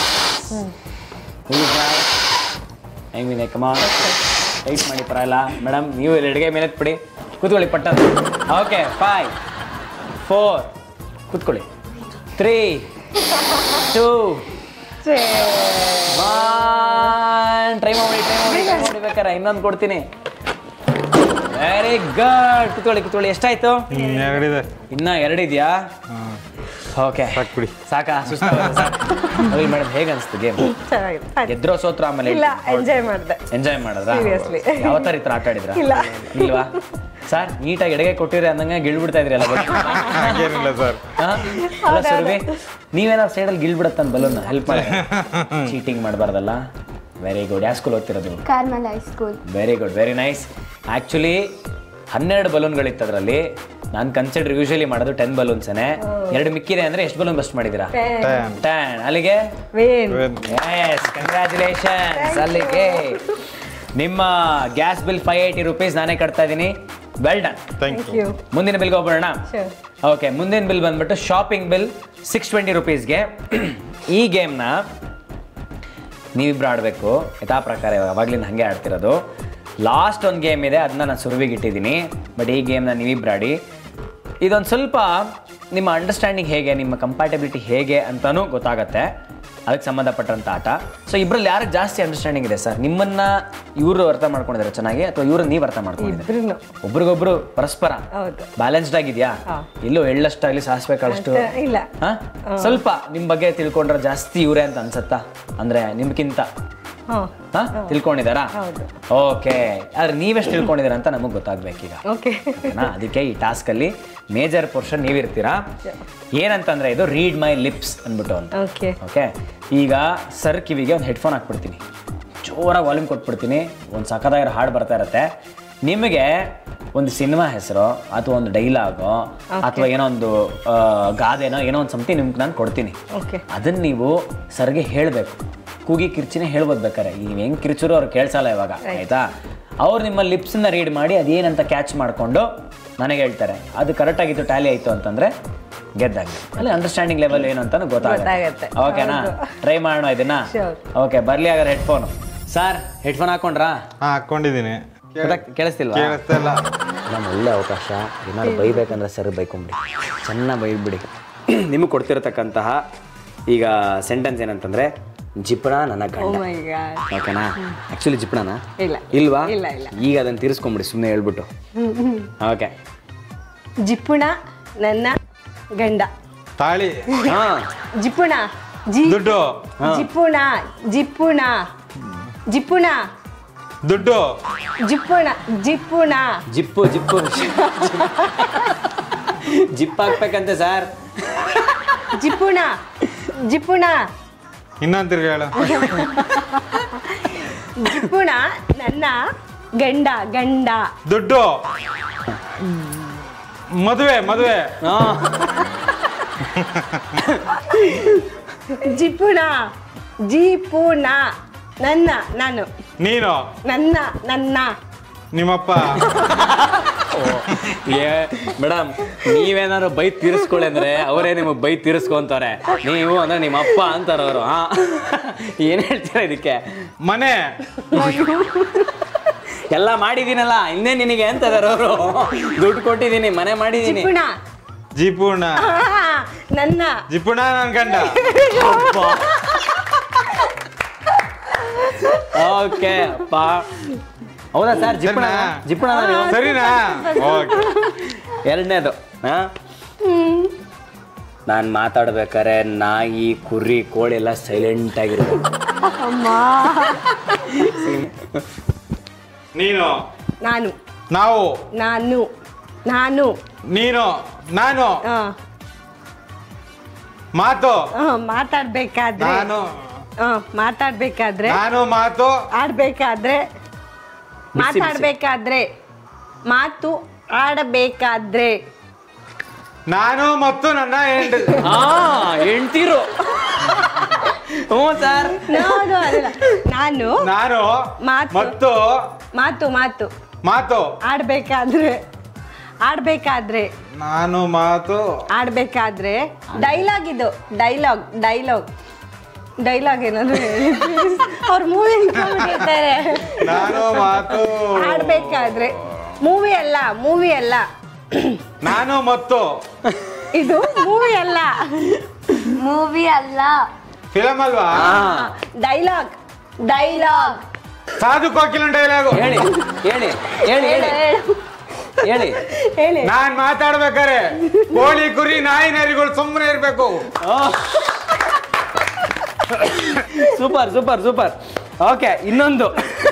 ಹೆಂಗಿದೆ ಕಮಾನ್ ಟೈಟ್ ಮಾಡಿ ಪರಲ್ಲ ಮೇಡಮ್ ನೀವು ಇಲ್ಲಿ ಎಡಗೈ ಮೇಲೆ ಬಿಡಿ ಕೂತ್ಕೊಳ್ಳಿ ಪಟ್ಟ ಓಕೆ ಫೈವ್ ಫೋರ್ ಕೂತ್ಕೊಳ್ಳಿ ತ್ರೀ ಟೂ ಟ್ರೈ ಮಾಡಿ ಟ್ರೈ ಮಾಡಿ ಟ್ರೈ ಮಾಡಿ ಬೇಕಾರೆ ಇನ್ನೊಂದು ಕೊಡ್ತೀನಿ ವೆರಿ ಗುಡ್ ಕೂತ್ಕೊಳ್ಳಿ ಕೂತ್ಕೊಳ್ಳಿ ಎಷ್ಟಾಯ್ತು ಹ್ಮ್, ಎರಡಿದೆ ಇನ್ನ ಎರಡಿದ್ಯಾ ಹಾಂ ಓಕೆ ಸಾಕು ಬಿಡಿ ಸಾಕಾ ಸುಸ್ತು ಅವಿ ಮೇಡಮ್ ಹೇಗೆ ಅನಿಸ್ತು ಗೇಮ್ ಚೆನ್ನಾಗಿದೆ ಆಯ್ತು. ಗೆದ್ರೋ ಸೋತ್ರ ಆಮೇಲೆ ಇಲ್ಲ ಎಂಜಾಯ್ ಮಾಡಿದೆ ಎಂಜಾಯ್ ಮಾಡಿದ್ರ Seriously. ಯಾವ ಥರ ಈ ಥರ ಆಟ ಆಡಿದ್ರ ಇಲ್ಲ. ಇಲ್ವಾ ಸರ್ ನೀಟಾಗಿ ಎಡಗೈ ಕೊಟ್ಟಿರಿ ಅಂದಂಗೆ ಗಿಳ್ಬಿಡ್ತಾ ಇದ್ರಿ ಅಲ್ಲ ಹಾಗೇನಿಲ್ಲ ಸರ್ ಅಲ್ಲ ಸುರಭಿ ನೀವೇನಾದ್ರು ಸೈಡಲ್ಲಿ ಗಿಳ್ಬಿಡತ್ತಂತ ಬಲೂನ್ ಹೆಲ್ಪ್ ಮಾಡಿ ಚೀಟಿಂಗ್ ಮಾಡಬಾರ್ದಲ್ಲ ವೆರಿ ಗುಡ್ ಯಾವ ಸ್ಕೂಲ್ ಓದ್ತಿರೋದು Carmel high school very good very nice actually ಹನ್ನೆರಡು ಬಲೂನ್ಗಳಿತ್ತು ಅದರಲ್ಲಿ ನಾನು ಕನ್ಸಿಡರ್ ಯೂಶಲಿ ಮಾಡೋದು ಟೆನ್ ಬಲೂನ್ಸೇ ಎರಡು ಮಿಕ್ಕಿದೆ ಅಂದರೆ ಎಷ್ಟು ಬಲೂನ್ ಬಸ್ಟ್ ಮಾಡಿದ್ದೀರಾ ಟೆನ್ ಟೆನ್ ಅಲ್ಲಿಗೆ ವೇನ್ ಎಸ್ ಕಂಗ್ರ್ಯಾಚುಲೇಷನ್ಸ್ ಅಲ್ಲಿಗೆ ನಿಮ್ಮ gas bill five eighty rupees ನಾನೇ ಕಟ್ತಾ ಇದ್ದೀನಿ well done thank thank you you ಮುಂದಿನ ಬಿಲ್ಗೆ ಹೋಗೋಣ Sure. ಓಕೆ ಮುಂದಿನ ಬಿಲ್ ಬಂದ್ಬಿಟ್ಟು ಶಾಪಿಂಗ್ ಬಿಲ್ ಸಿಕ್ಸ್ ಟ್ವೆಂಟಿ ರುಪೀಸ್ಗೆ ಈ ಗೇಮ್ನ ನೀವಿಬ್ರು ಆಡಬೇಕು ಯಥಾ ಪ್ರಕಾರ ಯಾವಾಗ್ಲಿಂದ ಹಾಗೆ ಆಡ್ತಿರೋದು ಲಾಸ್ಟ್ ಒಂದು ಗೇಮ್ ಇದೆ ಅದನ್ನ ನಾನು ಸುರುವಿಗೆ ಇಟ್ಟಿದ್ದೀನಿ ಬಟ್ ಈ ಗೇಮ್ನ ನೀವಿಬ್ರು ಆಡಿ ಇದೊಂದು ಸ್ವಲ್ಪ ನಿಮ್ಮ ಅಂಡರ್ಸ್ಟ್ಯಾಂಡಿಂಗ್ ಹೇಗೆ ನಿಮ್ಮ ಕಂಪ್ಯಾಟಬಿಲಿಟಿ ಹೇಗೆ ಅಂತಲೂ ಗೊತ್ತಾಗತ್ತೆ ಅದಕ್ಕೆ ಸಂಬಂಧಪಟ್ಟಂಥ ಆಟ ಸೊ ಇಬ್ಬರಲ್ಲಿ ಯಾರಿಗೆ ಜಾಸ್ತಿ ಅಂಡರ್ಸ್ಟ್ಯಾಂಡಿಂಗ್ ಇದೆ ಸರ್ ನಿಮ್ಮನ್ನ ಇವರು ಅರ್ಥ ಮಾಡ್ಕೊಂಡಿದ್ದಾರೆ ಚೆನ್ನಾಗಿ ಅಥವಾ ಇವ್ರನ್ನ ನೀವು ಅರ್ಥ ಮಾಡ್ಕೊಂಡಿದ್ದಾರೆ ಇಬ್ರು ಒಬ್ರಿಗೊಬ್ರು ಪರಸ್ಪರ ಹೌದು ಬ್ಯಾಲೆನ್ಸ್ಡ್ ಆಗಿದ್ಯಾ ಹಾ. ಎಲ್ಲೋ ಎಳ್ಳಷ್ಟಾಗ್ಲಿ ಸಾಸಿವೆ ಕಾಳಷ್ಟು ಅಷ್ಟೇ ಇಲ್ಲ ಹಾ ಸ್ವಲ್ಪ ನಿಮ್ ಬಗ್ಗೆ ತಿಳ್ಕೊಂಡ್ರೆ ಜಾಸ್ತಿ ಇವರೇ ಅಂತ ಅನ್ಸತ್ತಾ ಅಂದ್ರೆ ನಿಮ್ಗಿಂತ ಹಾಂ ಹಾ ತಿಳ್ಕೊಂಡಿದಾರಾ ಹೌದು ಓಕೆ ಆದ್ರೆ ನೀವೆಷ್ಟು ತಿಳ್ಕೊಂಡಿದ್ದೀರಾ ಅಂತ ನಮಗೆ ಗೊತ್ತಾಗ್ಬೇಕೀಗ ಓಕೆ ಓಕೆನಾ ಅದಕ್ಕೆ ಈ ಟಾಸ್ಕಲ್ಲಿ ಮೇಜರ್ ಪೋರ್ಷನ್ ನೀವಿರ್ತೀರಾ ಏನಂತಂದ್ರೆ ಇದು ರೀಡ್ ಮೈ ಲಿಪ್ಸ್ ಅಂದ್ಬಿಟ್ಟು ಅಂತ ಓಕೆ ಓಕೆ ಈಗ ಸರ್ ಕಿವಿಗೆ ಒಂದು ಹೆಡ್ಫೋನ್ ಹಾಕ್ಬಿಡ್ತೀನಿ ಜೋರಾಗಿ ವಾಲ್ಯೂಮ್ ಕೊಟ್ಬಿಡ್ತೀನಿ ಒಂದು ಸಖತ್ತಾಗಿರೋ ಹಾಡು ಬರ್ತಾ ಇರತ್ತೆ ನಿಮಗೆ ಒಂದು ಸಿನಿಮಾ ಹೆಸರು ಅಥವಾ ಒಂದು ಡೈಲಾಗು ಅಥವಾ ಏನೋ ಒಂದು ಆ, ಗಾದೆನೋ ಏನೋ ಒಂದು ಸಮಥಿಂಗ್ ನಿಮ್ಗೆ ನಾನು ಕೊಡ್ತೀನಿ ಓಕೆ ಅದನ್ನ ನೀವು ಸರ್ಗೆ ಹೇಳಬೇಕು ಕೂಗಿ ಕಿರ್ಚಿನೇ ಹೇಳ್ಬೋದು ಬೇಕಾರೆ ನೀವು ಹೆಂಗೆ ಕಿರ್ಚರು ಅವ್ರು ಕೇಳಿಸಲ್ಲ ಇವಾಗ ಆಯ್ತಾ ಅವ್ರು ನಿಮ್ಮ ಲಿಪ್ಸನ್ನ ರೀಡ್ ಮಾಡಿ ಅದೇನಂತ ಕ್ಯಾಚ್ ಮಾಡಿಕೊಂಡು ನನಗೆ ಹೇಳ್ತಾರೆ ಅದು ಕರೆಕ್ಟಾಗಿತ್ತು ಟ್ಯಾಲಿ ಆಯಿತು ಅಂತಂದರೆ ಗೆದ್ದಂಗೆ ಅಲ್ಲಿ ಅಂಡರ್ಸ್ಟ್ಯಾಂಡಿಂಗ್ ಲೆವೆಲ್ ಏನು ಅಂತ ಗೊತ್ತಾಗುತ್ತೆ ಗೊತ್ತಾಗತ್ತೆ. ಓಕೆನಾ ಟ್ರೈ ಮಾಡೋಣ ಇದನ್ನ Sure. ಓಕೆ ಬರಲಿ ಹಾಗಾದ್ರೆ ಹೆಡ್ಫೋನು ಸರ್ ಹೆಡ್ಫೋನ್ ಹಾಕೊಂಡ್ರಾ ಹಾಂ ಹಾಕ್ಕೊಂಡಿದ್ದೀನಿ ಗೊತ್ತಾಗ್- ಕೇಳಿಸ್ತಿಲ್ವಾ ಕೇಳಿಸ್ತಾ ಇಲ್ಲ ನಮ್ಮ ಒಳ್ಳೆ ಅವಕಾಶ ಏನಾದ್ರು ಬೈಬೇಕಂದ್ರೆ ಸರ್ ಬೈಕೊಂಬಿಡಿ ಚೆನ್ನಾಗಿ ಬೈದ್ಬಿಡಿ ನಿಮಗೆ ಕೊಡ್ತಿರತಕ್ಕಂತಹ ಈಗ ಸೆಂಟೆನ್ಸ್ ಏನಂತಂದ್ರೆ ಜಿಪಣ ನನ್ನ ಗಂಡ ಓಕೆನಾ ಆಕ್ಚುಲಿ ಜಿಪಣನಾ ಇಲ್ಲ. ಇಲ್ವಾ ಇಲ್ಲ, ಇಲ್ಲ. ಈಗ ಅದನ್ನ ತೀರಿಸ್ಕೊಂಬಿಡಿ ಸುಮ್ಮನೆ ಹೇಳ್ಬಿಟ್ಟು ಓಕೆ ಜಿಪುಣ ನನ್ನ ಗಂಡ ತಾಳಿ ಹಾ ಜಿಪುಣ ಜಿ ದುಡ್ಡು ಜಿಪುಣ ಜಿಪುಣ ಜಿಪುಣ ದುಡ್ಡು ಜಿಪುಣ ಜಿಪುಣ ಜಿಪ್ಪು ಜಿಪ್ಪು ಜಿಪ್ ಹಾಕ್ಬೇಕಂತೆ ಸರ್ ಜಿಪುಣ ಜಿಪುಣ ಇನ್ನೊಂದು ತಿರ್ಗಿ ಹೇಳು ಜಿಪುಣ ನನ್ನ ಗಂಡ ಗಂಡ ದುಡ್ಡು ಮದುವೆ ಮದುವೆ ಹಾ ಜಿಪುಣ ಜಿಪುಣ ನನ್ನ ನಾನು ನೀನು ನನ್ನ ನನ್ನ ನಿಮ್ಮಪ್ಪ ಏ ಮೇಡಮ್ ನೀವೇನಾದ್ರು ಬೈ ತೀರಿಸ್ಕೊಳ್ಳಿ ಅಂದ್ರೆ ಅವರೇ ನಿಮಗೆ ಬೈ ತೀರಿಸ್ಕೊಂತಾರೆ ನೀವು ಅಂದ್ರೆ ನಿಮ್ಮ ಅಪ್ಪ ಅಂತಾರ ಅವರು ಹಾ ಏನ್ ಹೇಳ್ತೀರಾ ಇದಕ್ಕೆ ಮನೆ ಎಲ್ಲ ಮಾಡಿದೀನಲ್ಲ ಇನ್ನೇ ನಿನಗೆ ಅಂತಾರೆ ಅವರು ದುಡ್ಡು ಕೊಟ್ಟಿದ್ದೀನಿ ಮನೆ ಮಾಡಿದ್ದೀನಿ ಜಿಪುಣ ಜಿಪುಣ ಆ, ನನ್ನ ಜಿಪುಣ ನನ್ ಗಂಡ ಓಕೆ ಅಪ್ಪ ಹೌದಾ ಸರ್ ಜಿಪ್ಪಣ ಸರಿನಾ? ಜಿಪ್ಪಣ ಸರಿನಾ ಓಕೆ ಎರಡನೇದು ಹಾ ನಾನು ಮಾತಾಡ್ಬೇಕಾರೆ ನಾಯಿ ಕುರಿ ಕೋಳಿ ಎಲ್ಲ ಸೈಲೆಂಟ್ ಆಗಿರ್ಬೇಕು ನೀನು ನಾನು ನಾವು ನಾನು ನಾನು ನೀನು ನಾನು ಆ, ಮಾತು ಆ, ಮಾತಾಡ್ಬೇಕಾದ್ರೆ ನಾನು ಆ, ಮಾತಾಡ್ಬೇಕಾದ್ರೆ ನಾನು ಮಾತು ಆಡ್ಬೇಕಾದ್ರೆ ಬಿಸಿ. ಮಾತಾಡ್ಬೇಕಾದ್ರೆ ಮಾತು ಆಡಬೇಕಾದ್ರೆ ನಾನು ಮತ್ತು ನನ್ನ ಹೆಂಡ ಹಾ ಹೆಂಡ್ತಿರು ಹ್ಞೂ ಸರ್ ನಾನು ಅದಲ್ಲ. ನಾನು ನಾನು ಮಾತು. ಮತ್ತು ಮಾತು ಮಾತು ಮಾತು ಆಡ್ಬೇಕಾದ್ರೆ ಆಡ್ಬೇಕಾದ್ರೆ ನಾನು ಮಾತು ಆಡ್ಬೇಕಾದ್ರೆ ಡೈಲಾಗ್ ಇದು ಡೈಲಾಗ್ ಡೈಲಾಗ್ ಡೈಲಾಗ್ ಏನಾದ್ರು ಅವ್ರ ಮೂವಿ ಇರ್ತಾರೆ ನಾನು ಮಾತು ಆಡ್ಬೇಕಾದ್ರೆ ಮೂವಿ ಅಲ್ಲ ಮೂವಿ ಅಲ್ಲ ನಾನು ಮತ್ತು ಇದು ಮೂವಿ ಅಲ್ಲ ಮೂವಿ ಅಲ್ಲ ಫಿಲಮ್ ಅಲ್ವಾ ಡೈಲಾಗ್ ಡೈಲಾಗ್ ಸಾಧು ಕೋಕಿಲ ಡೈಲಾಗು ಹೇಳಿ ಹೇಳಿ ಹೇಳಿ ಹೇಳಿ ಹೇಳಿ ಹೇಳಿ ನಾನ್ ಮಾತಾಡ್ಬೇಕಾರೆ ಕೋಳಿ ಕುರಿ ನಾಯಿ ನರಿಗಳು ಸುಮ್ಮನೆ ಇರ್ಬೇಕು ಸೂಪರ್ ಸೂಪರ್ ಸೂಪರ್ ಓಕೆ ಇನ್ನೊಂದು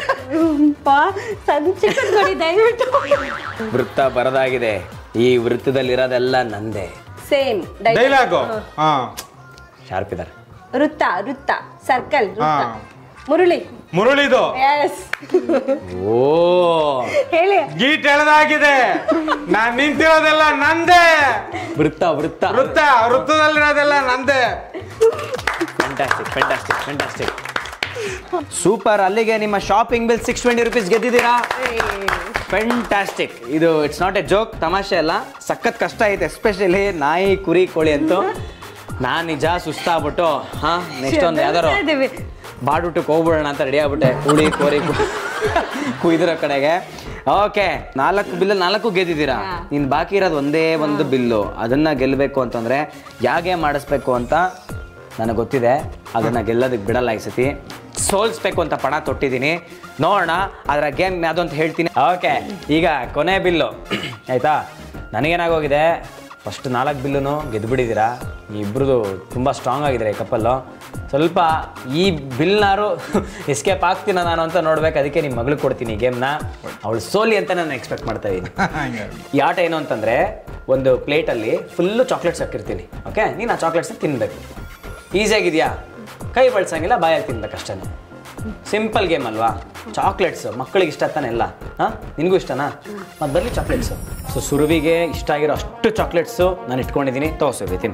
ಸಂಚಿಕೆ ಕೊಡಿ ದಯವಿಟ್ಟು ವೃತ್ತ ಬರದಾಗಿದೆ ಈ ವೃತ್ತದಲ್ಲಿರೋದೆಲ್ಲ ನಂದೇ ಸೇಮ್ ಡೈಲಾಗು ಹಾ ಶಾರ್ಪ್ ಇದಾರೆ ವೃತ್ತ ವೃತ್ತ ಸರ್ಕಲ್ ವೃತ್ತ ಹಾ. ಮುರುಳಿ ಮುರುಳಿದು ಎಸ್ ಓ ಹೇಳಿ ಗೀಟ್ ಎಳೆದಾಗಿದೆ ನಾನ್ ನಿಂತಿರೋದೆಲ್ಲ ನಂದೇ ವೃತ್ತ ವೃತ್ತ ವೃತ್ತ ವೃತ್ತದಲ್ಲಿರೋದೆಲ್ಲ ನಂದೇ ಫ್ಯಾಂಟಾಸ್ಟಿಕ್ ಫ್ಯಾಂಟಾಸ್ಟಿಕ್ ಫ್ಯಾಂಟಾಸ್ಟಿಕ್ ಸೂಪರ್ ಅಲ್ಲಿಗೆ ನಿಮ್ಮ shopping bill six twenty rupees ಗೆದ್ದಿದ್ದೀರಾ ಫ್ಯಾಂಟಾಸ್ಟಿಕ್ ಇದು ಇಟ್ಸ್ ನಾಟ್ ಎ ಜೋಕ್ ತಮಾಷೆ ಅಲ್ಲ ಸಖತ್ ಕಷ್ಟ ಐತೆ ಎಸ್ಪೆಷಲಿ ನಾಯಿ ಕುರಿ ಕೋಳಿ ಅಂತೂ ನಾನು ನಿಜ ಸುಸ್ತಾಗ್ಬಿಟ್ಟು ಹಾ ನೆಕ್ಸ್ಟ್ ಒಂದು ಯಾವ್ದಾರು ಇದೀವಿ. ಬಾಡ್ಬಿಟ್ಟು ಹೋಗ್ಬಿಡೋಣ ಅಂತ ರೆಡಿ ಆಗ್ಬಿಟ್ಟೆ ಕುಳಿ ಕೋರಿ ಕು- ಕುಯ್ದಿರೋ ಕಡೆಗೆ ಓಕೆ ನಾಲ್ಕು ಬಿಲ್ ನಾಲ್ಕು ಗೆದ್ದಿದ್ದೀರಾ ಇನ್ನು ಬಾಕಿ ಇರೋದು ಒಂದೇ ಒಂದು ಬಿಲ್ಲು ಅದನ್ನ ಗೆಲ್ಲಬೇಕು ಅಂತಂದ್ರೆ ಯಾಗೆ ಮಾಡಿಸ್ಬೇಕು ಅಂತ ನನಗೆ ಗೊತ್ತಿದೆ ಅದನ್ನ ಗೆಲ್ಲೋದಕ್ಕೆ ಬಿಡಲ್ಲ ಈ ಸತಿ ಸೋಲ್ಸ್ಬೇಕು ಅಂತ ಪಣ ತೊಟ್ಟಿದ್ದೀನಿ ನೋಡೋಣ ಅದರ ಗೇಮ್ ಯಾವುದು ಅಂತ ಹೇಳ್ತೀನಿ ಓಕೆ ಈಗ ಕೊನೆ ಬಿಲ್ಲು ಆಯ್ತಾ ನನಗೇನಾಗೋಗಿದೆ ಫಸ್ಟ್ ನಾಲ್ಕು ಬಿಲ್ಲೂ ಗೆದ್ದುಬಿಟ್ಟಿದ್ದೀರಾ ಇಬ್ಬರದು ತುಂಬ ಸ್ಟ್ರಾಂಗ್ ಆಗಿದ್ದಾರೆ ಈ ಕಪ್ಪಲ್ಲು ಸ್ವಲ್ಪ ಈ ಬಿಲ್ನಾರು ಎಸ್ಕೇಪ್ ಆಗ್ತೀನ ನಾನು ಅಂತ ನೋಡ್ಬೇಕು ಅದಕ್ಕೆ ನಿಮ್ಮ ಮಗಳಿಗೆ ಕೊಡ್ತೀನಿ ಈ ಗೇಮ್ನ ಅವಳು ಸೋಲಿ ಅಂತ ನಾನು ಎಕ್ಸ್ಪೆಕ್ಟ್ ಮಾಡ್ತಾ ಇದ್ದೀನಿ ಈ ಆಟ ಏನು ಅಂತಂದರೆ ಒಂದು ಪ್ಲೇಟಲ್ಲಿ ಫುಲ್ಲು ಚಾಕ್ಲೇಟ್ಸ್ ಹಾಕಿರ್ತೀನಿ ಓಕೆ ನೀನು ಆ ಚಾಕ್ಲೇಟ್ಸ್ ತಿನ್ನಬೇಕು ಈಸಿಯಾಗಿದೆಯಾ ಕೈ ಬಳಸಂಗಿಲ್ಲ ಬಾಯಲ್ಲಿ ತಿನ್ಬೇಕು ಅಷ್ಟೇ ಸಿಂಪಲ್ ಗೇಮ್ ಅಲ್ವಾ ಚಾಕ್ಲೇಟ್ಸ್ ಮಕ್ಕಳಿಗೆ ಇಷ್ಟ ತಾನೆ ಎಲ್ಲ ಹಾಂ ನಿನಗೂ ಇಷ್ಟನಾ ಮತ್ತೆ ಬರಲಿ ಚಾಕ್ಲೇಟ್ಸು ಸೊ ಸುರುವಿಗೆ ಇಷ್ಟ ಆಗಿರೋ ಅಷ್ಟು ಚಾಕ್ಲೇಟ್ಸು ನಾನು ಇಟ್ಕೊಂಡಿದ್ದೀನಿ ತೋರಿಸ್ಬೇಕು ತಿನ್ನು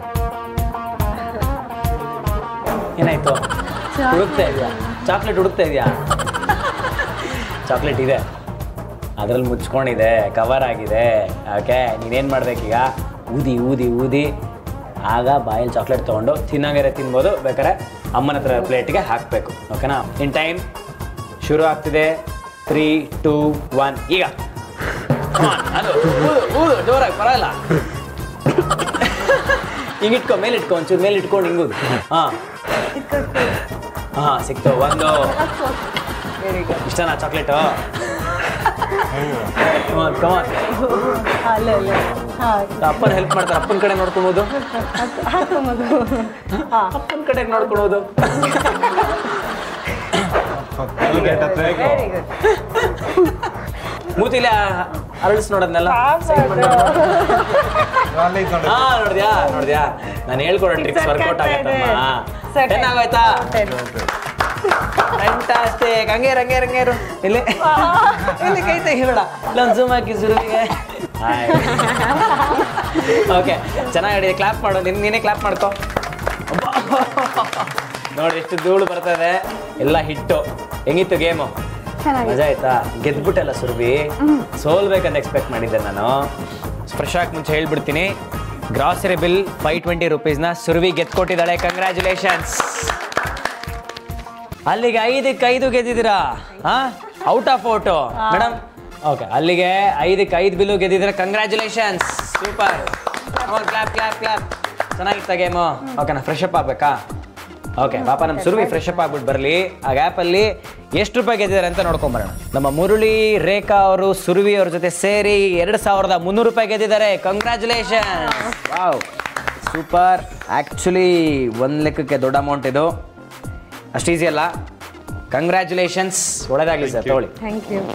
ಏನಾಯ್ತು ಹುಡುಕ್ತಾ ಇದೆಯಾ ಚಾಕ್ಲೇಟ್ ಹುಡುಕ್ತಾ ಇದೆಯಾ ಚಾಕ್ಲೇಟ್ ಇದೆ ಅದರಲ್ಲಿ ಮುಚ್ಕೊಂಡಿದೆ ಕವರ್ ಆಗಿದೆ ಓಕೆ ನೀನೇನು ಮಾಡ್ಬೇಕೀಗ ಊದಿ ಊದಿ ಊದಿ ಆಗ ಬಾಯಲ್ಲಿ ಚಾಕ್ಲೇಟ್ ತೊಗೊಂಡು ತಿನ್ನಂಗಾರೆ ತಿನ್ಬೋದು ಬೇಕಾದ್ರೆ ಅಮ್ಮನ ಹತ್ರ ಪ್ಲೇಟ್ಗೆ ಹಾಕಬೇಕು ಓಕೆನಾ ಇನ್ ಟೈಮ್ ಶುರು ಆಗ್ತಿದೆ ತ್ರೀ ಟೂ ಒನ್ ಈಗ Come on, ಅದು ಊದು ಊದು ಜೋರಾಗಿ ಪರವಾಗಿಲ್ಲ ಹಿಂಗೆ ಇಟ್ಕೊ ಮೇಲೆ ಇಟ್ಕೊ ಒಂಚೂರು ಮೇಲೆ ಇಟ್ಕೊಂಡು ಹಿಂಗು ಹಾಂ ಹಾಂ ಸಿಕ್ತು ಒಂದು ವೆರಿ ಗುಡ್ ಇಷ್ಟನಾ ಚಾಕ್ಲೇಟು ಕಮಾನ್ ಅಲ್ಲೇ ಅಲ್ಲೇ ಹಾಂ ಅಪ್ಪನ ಹೆಲ್ಪ್ ಮಾಡ್ತಾರೆ ಅಪ್ಪನ ಕಡೆ ನೋಡ್ಕೊಬೋದು ಹಾಕು ಮಗು ಹಾಂ ಅಪ್ಪನ ಕಡೆ ನೋಡ್ಕೊಬೋದು ವೆರಿ ಗುಡ್ ಮೂತಿಲೆ ಅರಳಿಸ್ ನೋಡೋದ್ನೆಲ್ಲ ಹಾ ನೋಡಿದ್ಯಾ ನೋಡಿದ್ಯಾ ನಾನು ಹೇಳ್ಕೊಡೋ ಟ್ರಿಕ್ಸ್ ವರ್ಕೌಟ್ ಆಗತ್ತಮ್ಮ Set ಟೆನ್ ಆಗೋಯ್ತಾ ಫ್ಯಾಂಟಾಸ್ಟಿಕ್ ಹಂಗೆ ಇರು, ಹಂಗೆ ಇರು, ಹಂಗೆ ಇರು ಇಲ್ಲಿ ಇಲ್ಲಿ ಕೈ ತೆಗಿಬೇಡ ಇಲ್ಲೊಂದು ಝೂಮ್ ಹಾಕಿ ಸುರುವಿಗೆ ಓಕೆ ಚೆನ್ನಾಗಿ ಆಡಿದೆ ಕ್ಲಾಪ್ ಮಾಡು ನಿನ್ ನೀನೇ ಕ್ಲಾಪ್ ಮಾಡ್ಕೊ ನೋಡಿ ಎಷ್ಟು ಧೂಳು ಬರ್ತದೆ ಎಲ್ಲ ಹಿಟ್ಟು ಹೆಂಗಿತ್ತು ಗೇಮು ಮಜಾ ಆಯ್ತಾ ಗೆದ್ಬಿಟ್ಟಲ್ಲ ಸುರ್ವಿ ಸೋಲ್ಬೇಕಂತ ಎಕ್ಸ್ಪೆಕ್ಟ್ ಮಾಡಿದ್ದೆ ನಾನು ಫ್ರೆಶ್ ಆಗಿ ಮುಂಚೆ ಹೇಳ್ಬಿಡ್ತೀನಿ ಗ್ರಾಸರಿ ಬಿಲ್ ಫೈವ್ ಟ್ವೆಂಟಿ ರುಪೀಸ್ನ ಸುರ್ವಿ ಗೆದ್ಕೊಟ್ಟಿದ್ದಾಳೆ ಕಂಗ್ರ್ಯಾಚುಲೇಷನ್ಸ್ ಅಲ್ಲಿಗೆ ಐದಕ್ಕೆ ಐದು ಗೆದ್ದಿದ್ದೀರಾ ಹಾ out of out madam okay ಅಲ್ಲಿಗೆ ಐದಕ್ಕೆ ಐದು ಬಿಲ್ಲು ಗೆದ್ದಿದ್ದೀರಾ congratulations super clap clap clap ಚೆನ್ನಾಗಿತ್ತ ಗೇಮು ಓಕೆ ನಾ ಫ್ರೆಶ್ ಅಪ್ ಆಗ್ಬೇಕಾ ಓಕೆ ಪಾಪ ನಮ್ಮ ಸುರುವಿ ಫ್ರೆಶ್ ಅಪ್ ಆಗ್ಬಿಟ್ಟು ಬರಲಿ ಆ ಗ್ಯಾಪಲ್ಲಿ ಎಷ್ಟು ರೂಪಾಯಿ ಗೆದ್ದಿದ್ದಾರೆ ಅಂತ ನೋಡ್ಕೊಂಬರೋಣ ನಮ್ಮ ಮುರುಳಿ ರೇಖಾ ಅವರು ಸುರುವಿ ಅವ್ರ ಜೊತೆ ಸೇರಿ ಎರಡು ಸಾವಿರದ ಮುನ್ನೂರು ರೂಪಾಯಿ ಗೆದ್ದಿದ್ದಾರೆ ಕಂಗ್ರ್ಯಾಚುಲೇಷನ್ ವಾವ್ ಸೂಪರ್ ಆ್ಯಕ್ಚುಲಿ ಒಂದು ಲೆಕ್ಕಕ್ಕೆ ದೊಡ್ಡ ಅಮೌಂಟ್ ಇದು ಅಷ್ಟು ಈಸಿ ಅಲ್ಲ ಕಂಗ್ರ್ಯಾಚುಲೇಷನ್ಸ್ ಒಳ್ಳೆದಾಗಲಿ ಸರ್ ತಗೊಳ್ಳಿ ಥ್ಯಾಂಕ್ ಯು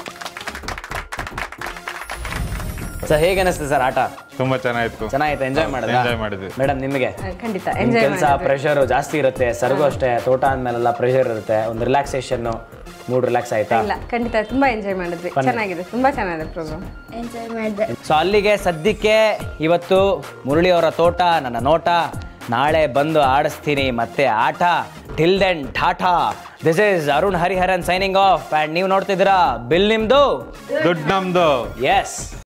ಸರ್ ಹೇಗೆ ಅನಿಸ್ತು ಸರ್ ಆಟ ತುಂಬಾ ಚೆನ್ನಾಗಿತ್ತು ಚೆನ್ನಾಗಿತ್ತು ಎಂಜಾಯ್ ಮಾಡಿದ್ರಾ Enjoy ಮಾಡಿದ್ವಿ. ಮೇಡಮ್ ನಿಮಗೆ ಖಂಡಿತ ನಿಮ್ ಎಂಜಾಯ್ ಕೆಲಸ ಪ್ರೆಷರ್ ಜಾಸ್ತಿ ಇರುತ್ತೆ ಸರ್ಗೂ ಅಷ್ಟೇ ತೋಟ ಅಂದ್ಮೇಲೆಲ್ಲ ಪ್ರೆಷರ್ ಇರುತ್ತೆ ಒಂದು ರಿಲ್ಯಾಕ್ಸೇಷನ್ ಮೂಡ್ ರಿಲ್ಯಾಕ್ಸ್ ಆಯ್ತಾ ಇಲ್ಲ ಖಂಡಿತ ತುಂಬಾ ಎಂಜಾಯ್ ಮಾಡಿದ್ವಿ ಬನ್ನಿ. ಚೆನ್ನಾಗಿದೆ ತುಂಬಾ ಚೆನ್ನಾಗಿದೆ ಪ್ರೋಗ್ರಾಮ್ ಎಂಜಾಯ್ ಮಾಡಿದೆ ಸೊ ಅಲ್ಲಿಗೆ ಸದ್ಯಕ್ಕೆ ಇವತ್ತು ಮುರಳಿ ಅವರ ತೋಟ ನನ್ನ ನೋಟ ನಾಳೆ ಬಂದು ಆಡಿಸ್ತೀನಿ ಮತ್ತೆ ಆಟ till then tata this is Arun Hariharan signing off and ನೀವು ನೋಡ್ತಿದ್ದೀರಾ ಬಿಲ್ ನಿಮ್ದು ದುಡ್ಡು ನಮ್ದು ಎಸ್